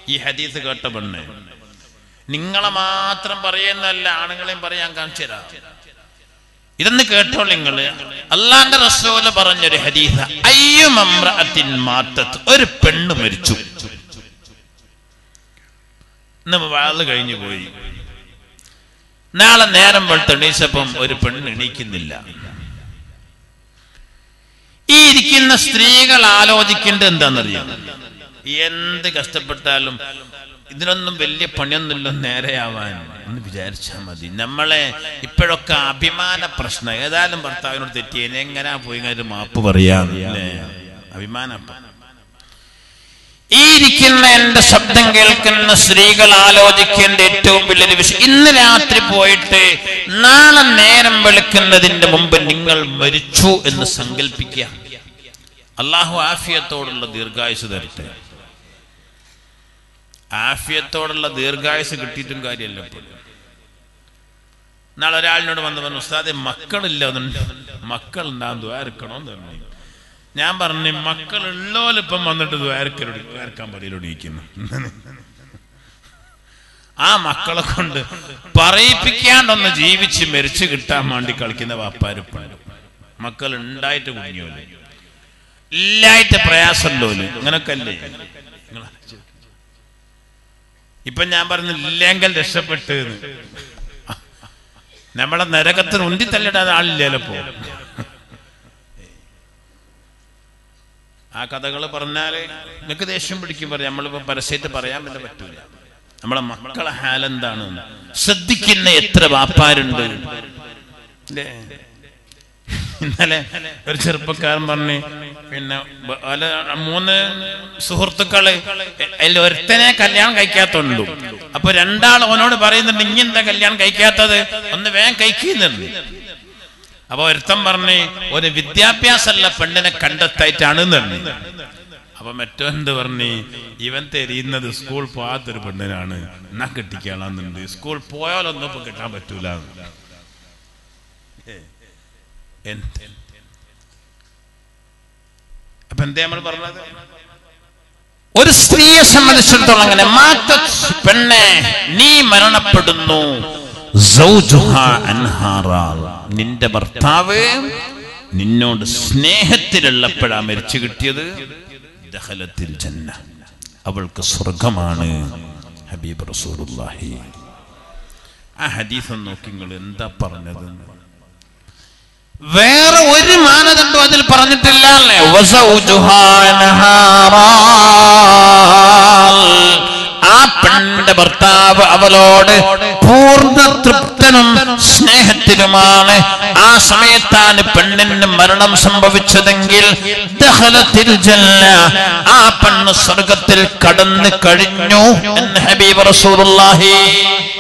ഈ ഹദീസ് കേട്ട പെണ്ണ് നിങ്ങളെ മാത്രം പറയുന്നല്ല ആണുങ്ങളെയും പറയാൻ കാണിച്ചു തരാം ഇതൊന്ന് കേട്ടോ നിങ്ങള് അള്ളാന്റെ റസൂല് പറഞ്ഞൊരു ഹദീസ അയ്യുമമ്രഅത്തിൻ മാത്തത്ത് ഒരു പെണ്ണ് മരിച്ചു ഇന്ന് വാള് കഴിഞ്ഞു പോയി നാളെ നേരം വെളുത്ത് എണീച്ചപ്പം ഒരു പെണ്ണ് എണീക്കുന്നില്ല ഈ ഇരിക്കുന്ന സ്ത്രീകൾ ആലോചിക്കേണ്ടത് എന്താണെന്നറിയാം എന്ത് കഷ്ടപ്പെട്ടാലും ഇതിനൊന്നും വലിയ പണിയൊന്നുമില്ല നേരെയാവാൻ എന്ന് വിചാരിച്ചാൽ മതി നമ്മളെ ഇപ്പോഴൊക്കെ അഭിമാന പ്രശ്നം ഏതായാലും ഭർത്താവിനോട് തെറ്റിയേനെ എങ്ങനെയാ പോയി ഒരു മാപ്പ് പറയാം അല്ലേ? അഭിമാന ഈ ഇരിക്കുന്ന എന്റെ ശബ്ദം കേൾക്കുന്ന സ്ത്രീകൾ ആലോചിക്കേണ്ട ഏറ്റവും വലിയൊരു വിഷയം ഇന്ന് രാത്രി പോയിട്ട് നാളെ നേരം വെളുക്കുന്നതിന്റെ മുമ്പ് നിങ്ങൾ മരിച്ചു എന്ന് സങ്കല്പിക്കുക അള്ളാഹു ആഫിയത്തോടുള്ള ദീർഘായുസ് തരട്ടെ ആഫിയത്തോടുള്ള ദീർഘായുസ് കിട്ടിയിട്ടും കാര്യമല്ല ഇപ്പോൾ നാളെ ഒരാളിനോട് വന്ന് പറഞ്ഞു ഉസ്താദെ മക്കളില്ല മക്കൾ ഉണ്ടാകും ദ്വാരക്കണോന്ന് പറഞ്ഞു ഞാൻ പറഞ്ഞു മക്കളുള്ളോലിപ്പം വന്നിട്ട് ദ്വാരക്കലോട് ദ്വാരക്കാൻ പറയലോടിയിരിക്കുന്നു ആ മക്കളെ കൊണ്ട് പറയിപ്പിക്കാണ്ടൊന്ന് ജീവിച്ച് മരിച്ചു കിട്ടാൻ വേണ്ടി കളിക്കുന്ന വാപ്പാരുപ്പാരും മക്കൾ ഉണ്ടായിട്ട് കുഞ്ഞോല് ഇല്ലായിട്ട് പ്രയാസമുള്ളോല് അങ്ങനൊക്കെ അല്ലേ നിങ്ങൾ ആലോചിച്ച് നോക്ക്. ഇപ്പൊ ഞാൻ പറഞ്ഞു ഇല്ലെങ്കിൽ രക്ഷപ്പെട്ട് എന്ന്. നമ്മളെ നരകത്തിന് ഉന്തി തള്ളിടാൻ ആളില്ലല്ലോ ഇപ്പോ ആ കഥകൾ പറഞ്ഞാല് നിങ്ങൾക്ക് ദേഷ്യം പിടിക്കും പറയാം നമ്മളിപ്പോ പരസ്യമായിട്ട് പറയാൻ തന്നെ പറ്റൂല നമ്മളെ മക്കളെ ഹാലെന്താണ് ശ്രദ്ധിക്കുന്ന എത്ര വാപ്പാരുണ്ട് അല്ലേ ഇന്നലെ ഒരു ചെറുപ്പക്കാരൻ പറഞ്ഞു പിന്നെ ബ- ഓലെ മൂന്ന് സുഹൃത്തുക്കള് അതിൽ ഒരുത്തനെ കല്യാണം കഴിക്കാത്തുണ്ടു അപ്പൊ രണ്ടാൾ അവനോട് പറയുന്നുണ്ട് ഇനി എന്താ കല്യാണം കഴിക്കാത്തത് ഒന്ന് വേഗം കഴിക്കുന്നുണ്ട് അപ്പൊ ഒരുത്തൻ പറഞ്ഞ് ഒരു വിദ്യാഭ്യാസമല്ല പെണ്ണിനെ കണ്ടെത്തായിട്ടാണ് പറഞ്ഞു അപ്പൊ മറ്റോ എന്ത് പറഞ്ഞ് ഇവൻ തെരിയുന്നത് സ്കൂൾ പോകാത്തൊരു പെണ്ണിനാണ് എന്നാ കെട്ടിക്കാളാന്നുണ്ട് സ്കൂൾ പോയാലൊന്നും ഇപ്പൊ കിട്ടാൻ പറ്റൂല എന്ത് അപ്പൊ എന്തേ നമ്മൾ പറഞ്ഞത് ഒരു സ്ത്രീയെ സംബന്ധിച്ചിടത്തോളം അങ്ങനെ മാത്ത പെണ്ണെ നീ മരണപ്പെടുന്നു സൗജുഹാ അൻഹാറാൽ. നിന്റെ ഭർത്താവ് നിന്നോട് സ്നേഹത്തിലുള്ളപ്പോഴാ മരിച്ചു കിട്ടിയത് ദഹലത്തിൽ ജന്ന അവൾക്ക് സ്വർഗമാണ് ഹബീബ് റസൂലുള്ളാഹി ആ ഹദീസ് നോക്കി നിങ്ങൾ എന്താ പറഞ്ഞത് വേറെ ഒരു മാനദണ്ഡം അതിൽ പറഞ്ഞിട്ടില്ല അല്ലേ? വസൗജുഹാ നഹാറാൽ. ആ പെണ്ണിന്റെ ഭർത്താവ് അവളോട് പൂർണ്ണ തൃപ്തനും സ്നേഹത്തിലുമാണ് ആ സമയത്താണ് പെണ്ണിന് മരണം സംഭവിച്ചതെങ്കിൽ ദഖലത്തിൽ ജന്ന. ആ പെണ്ണ് സ്വർഗത്തിൽ കടന്നു കഴിഞ്ഞു എന്ന് ഹബീബ് റസൂലുള്ളാഹി